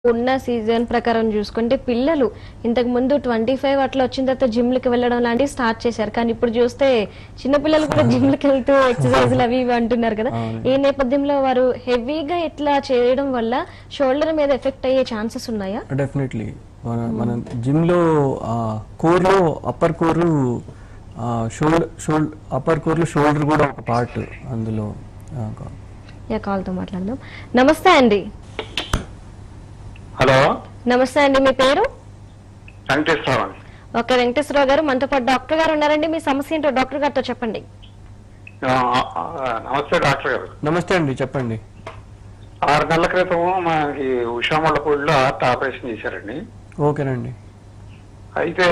ఉన్న సీజన్ ప్రకారం చూసుకుంటే పిల్లలు ఇంతకు ముందు ట్వంటీ ఫైవ్ అట్లా వచ్చిన తర్వాత జిమ్లకి వెళ్ళడం లాంటివి స్టార్ట్ చేశారు కానీ ఇప్పుడు చూస్తే చిన్న పిల్లలు కూడా జిమ్లకి వెళ్తూ ఎక్సర్సైజ్లు అవి ఇవి అంటున్నారు కదా ఈ నేపథ్యంలో వారు హెవీగా ఇట్లా చేయడం వల్ల షోల్డర్ మీద ఎఫెక్ట్ అయ్యే ఛాన్సెస్ ఉన్నాయా డెఫినెట్లీ మన మన జిమ్లో కోర్లో upper core shoulder shoulder upper కోర్లో షోల్డర్ కూడా ఒక పార్ట్ అందులో ఆ, కా- యా కాల్తో మాట్లాడదాం నమస్తే అండి హలో నమస్తే అండి మీ పేరు వెంకటేశ్వరరావు అండి ఓకే వెంకటేశ్వరరావు గారు మనతో పాటు డాక్టర్ గారు ఉన్నారండి మీ సమస్య ఏంటో డాక్టర్ గారితో చెప్పండి ఆ, ఆ, నమస్తే డాక్టర్ గారు నమస్తే అండి చెప్పండి ఆరు నెలల క్రితం మనకి ఉషామళ్ళపూడిలో హార్ట్ ఆపరేషన్ చేశారండి ఓకేనండి అయితే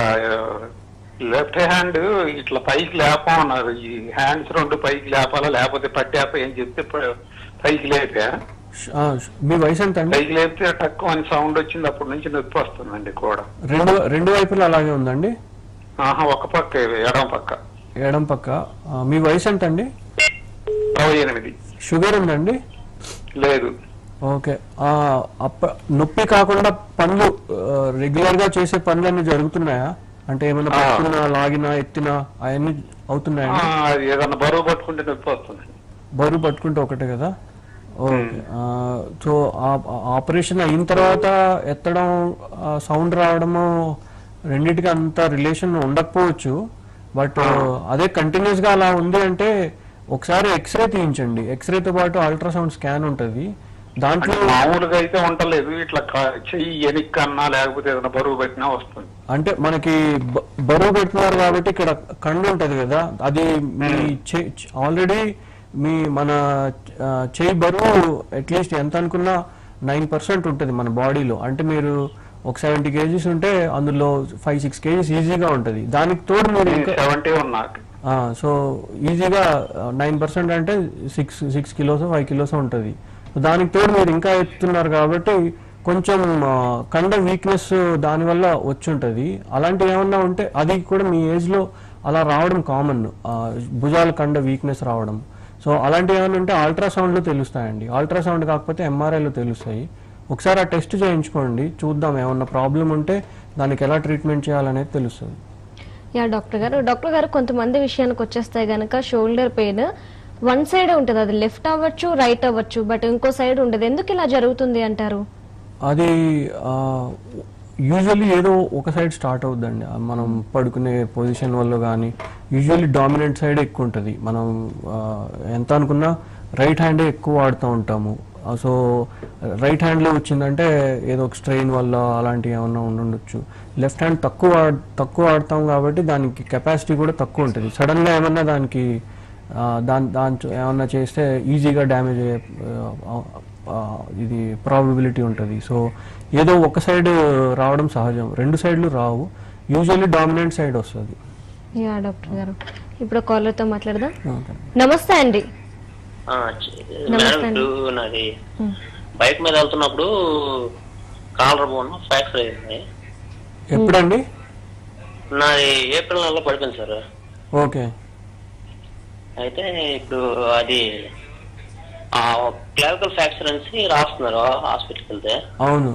లెఫ్ట్ హ్యాండ్ ఇట్లా పైకి లేపమన్నారు ఈ హ్యాండ్స్ రెండు పైకి లేపాలా లేకపోతే పట్టేప ఏం చెప్తే ప- పైకి లేపా ష్- ఆ, ష్- మీ వయసు ఎంత అండి పైకి లేపితే తక్కువ అని సౌండ్ వచ్చింది అప్పటి నుంచి నొప్పి వస్తుందండి కూడా రెండు రెండు వైపులు అలాగే ఉందండి ఆహా ఒక పక్క ఎడమ పక్క ఎడం పక్క ఆ, మీ వయసు ఎంత అండి అరవై ఎనిమిది షుగర్ ఉందండి లేదు ఓకే ఆ, అప్ప నొప్పి కాకుండా పనులు రెగ్యులర్ గా చేసే పనులన్నీ జరుగుతున్నాయా అంటే ఏమైనా ఆ. పట్టుకున్నా లాగినా ఎత్తినా అవన్నీ ఆ, అవుతున్నాయండి అది ఏదన్నా బరువు పట్టుకుంటే నొప్పి వస్తుంది బరువు పట్టుకుంటే ఒకటే కదా ఓకే ఆ, సో ఆ- ఆ ఆపరేషన్ అయిన తర్వాత ఎత్తడం సౌండ్ రావడము రెండింటికి అంత రిలేషన్ ఉండకపోవచ్చు బట్ అదే కంటిన్యూస్ గా అలా ఉంది అంటే ఒకసారి ఎక్స్రే తీయించండి ఎక్స్రేతో పాటు అల్ట్రాసౌండ్ స్కాన్ ఉంటుంది దాంట్లో అంటే మామూలుగా అయితే ఉండలేదు ఇట్లా కా- చెయ్యి ఎనిక్కన్నా లేకపోతే ఏదైనా బరువు పెట్టినా వస్తుంది అంటే మనకి బ- బరువు పెడుతున్నారు కాబట్టి ఇక్కడ కండు ఉంటది కదా అది మీ ఆల్రెడీ మీ మన ఆ, చేయి బరువు అట్లీస్ట్ ఎంత అనుకున్నా నైన్ పర్సెంట్ ఉంటుంది మన బాడీలో అంటే మీరు ఒక సెవెంటీ కేజీస్ ఉంటే అందులో ఫైవ్ సిక్స్ కేజీస్ ఈజీగా ఉంటుంది దానికి తోడు మీరు ఇంకా సెవెంటీ ఉన్నా ఆ, సో ఈజీగా నైన్ పర్సెంట్ అంటే six six kilos five kilos ఉంటుంది దానికి తోడు మీరు ఇంకా ఎత్తున్నారు కాబట్టి కొంచెం ఆ, కండ వీక్నెస్ దానివల్ల వచ్చి ఉంటుంది అలాంటివి ఏమన్నా ఉంటే అది కూడా మీ ఏజ్లో అలా రావడం కామన్ భుజాల కండ వీక్నెస్ రావడం సో అలాంటివి ఏమైనా ఉంటే అల్ట్రాసౌండ్లో తెలుస్తాయండి అల్ట్రాసౌండ్ కాకపోతే ఎంఆర్ఐలో తెలుస్తాయి ఒకసారి ఆ టెస్ట్ చేయించుకోండి చూద్దాం ఏమన్నా ప్రాబ్లం ఉంటే దానికి ఎలా ట్రీట్మెంట్ చేయాలనేది తెలుస్తుంది యా డాక్టర్ గారు డాక్టర్ గారు కొంతమంది విషయానికి వచ్చేస్తే గనక షోల్డర్ పెయిన్ వన్ సైడ్ ఉంటుంది అది లెఫ్ట్ అవ్వచ్చు రైట్ అవ్వచ్చు బట్ ఇంకో సైడ్ ఉండదు ఎందుకు ఇలా జరుగుతుంది అంటారు అది యూజువల్లీ ఏదో ఒక సైడ్ స్టార్ట్ అవుద్దండి ఆ మనం పడుకునే పొజిషన్ వల్ల కానీ యూజువల్లీ డామినెంట్ సైడ్ ఎక్కువ ఉంటుంది మనం ఆ, ఎంత అనుకున్నా రైట్ హ్యాండే ఎక్కువ వాడుతూ ఉంటాము సో రైట్ హ్యాండ్లో వచ్చిందంటే ఏదో ఒక స్ట్రెయిన్ వల్ల అలాంటివి ఏమన్నా ఉండుండొచ్చు లెఫ్ట్ హ్యాండ్ తక్కువ వాడ్- తక్కువ వాడతాం కాబట్టి దానికి కెపాసిటీ కూడా తక్కువ ఉంటుంది సడన్గా ఏమన్నా దానికి ఆ, దాని దాంట్లో ఏమన్నా చేస్తే ఈజీగా డ్యామేజ్ అయ్యే ఆ, ఆ, ఇది ప్రాబిలిటీ ఉంటుంది సో ఏదో ఒక సైడ్ రావడం సహజం రెండు సైడ్లు రావు యూజువల్లీ డామినెంట్ సైడ్ వస్తుంది యా డాక్టర్ గారు ఇప్పుడు caller తో మాట్లాడదాం ఓకే. నమస్తే అండి ఆ, చి- నమస్తే మేడం అండి. ఇప్పుడు నాది ఉమ్. బైక్ మీద వెళ్తున్నప్పుడు కాలర్ బోన్ ఫ్రాక్చర్ అయింది ఎప్పుడండి నాది ఏప్రిల్ నెలలో పడిపోయింది సార్ ఓకే అయితే ఇప్పుడు అది క్లావికల్ ఫ్రాక్చర్ అనేసి రాస్తున్నారు హాస్పిటల్కి వెళ్తే అవును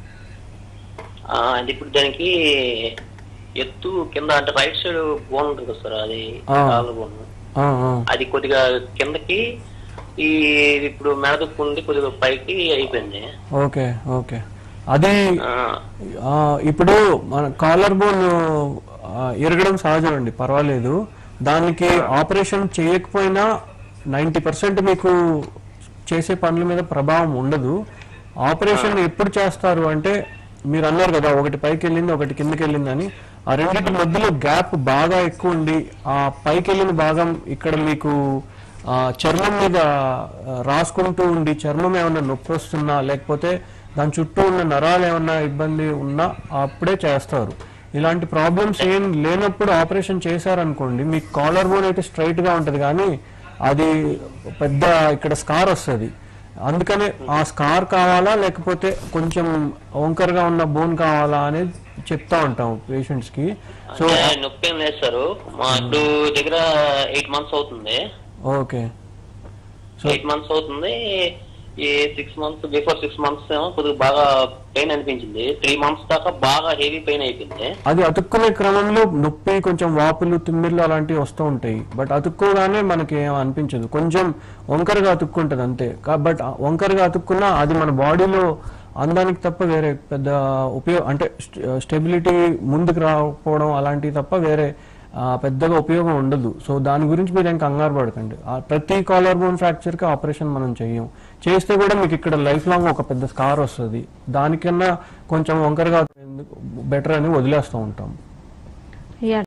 ఆ, అది ఇప్పుడు దానికి ఎత్తు కింద అంటే రైట్ సైడ్ బోన్ ఉంటుంది కదా సార్ అది ఆ. కాలర్ బోన్ ఆ, ఆ. అది కొద్దిగా కిందకి ఈ ఇప్పుడు మెడదుక్కు ఉంది కొద్దిగా పైకి అయిపోయింది ఓకే ఓకే అది ఆ, ఆ, ఇప్పుడు మన కాలర్ బోన్ ఎరగడం సహజం అండి పర్వాలేదు దానికి ఆపరేషన్ చేయకపోయినా నైంటీ పర్సెంట్ మీకు చేసే పనుల మీద ప్రభావం ఉండదు ఆపరేషన్ ఎప్పుడు చేస్తారు అంటే మీరు అన్నారు కదా ఒకటి పైకి వెళ్ళింది ఒకటి కిందకి వెళ్ళిందని ఆ రెండింటి మధ్యలో గ్యాప్ బాగా ఎక్కువ ఉండి ఆ పైకి వెళ్ళిన భాగం ఇక్కడ మీకు ఆ, చర్మం మీద ఆ, రాసుకుంటూ ఉండి చర్మం ఏమన్నా నొప్పి వస్తున్నా లేకపోతే దాని చుట్టూ ఉన్న నరాలు ఏమన్నా ఇబ్బంది ఉన్నా అప్పుడే చేస్తారు ఇలాంటి ప్రాబ్లమ్స్ ఏం లేనప్పుడు ఆపరేషన్ చేశారనుకోండి మీకు కాలర్ బోన్ అయితే స్ట్రైట్ గా ఉంటది కానీ అది పెద్ద ఇక్కడ స్కార్ వస్తుంది అందుకనే ఆ స్కార్ కావాలా లేకపోతే కొంచెం వంకరగా ఉన్న బోన్ కావాలా అనేది చెప్తా ఉంటాం పేషెంట్స్ కి సో అంటే నొప్పి ఏం లేదు సార్ మా ఇప్పుడు దగ్గర ఎయిట్ మంత్స్ అవుతుంది ఓకే సో ఎయిట్ మంత్స్ అవుతుంది ఈ six months before six months ఏమో కొద్దిగా బాగా పెయిన్ అనిపించింది త్రీ మంత్స్ దాకా బాగా హెవీ పెయిన్ అయిపోయింది అది అతుక్కునే క్రమంలో నొప్పి కొంచెం వాపులు తిమ్మిర్లు అలాంటివి వస్తూ ఉంటాయి బట్ అతుక్కోగానే మనకి ఏం అనిపించదు కొంచెం వంకరగా అతుక్కుంటది అంతే బట్ వంకరగా అతుక్కున్నా అది మన బాడీలో అందానికి తప్ప వేరే పెద్ద ఉపయోగం అంటే స్టెబిలిటీ ముందుకు రాకపోవడం అలాంటివి తప్ప వేరే ఆ, పెద్దగా ఉపయోగం ఉండదు సో దాని గురించి మీరు ఏం కంగారు పడకండి ఆ, ప్రతి కాలర్ బోన్ ఫ్రాక్చర్కి ఆపరేషన్ మనం చెయ్యం చేస్తే కూడా మీకు ఇక్కడ లైఫ్ లాంగ్ ఒక పెద్ద స్కార్ వస్తుంది దానికన్నా కొంచెం వంకరగా బెటర్ అని వదిలేస్తూ ఉంటాం యా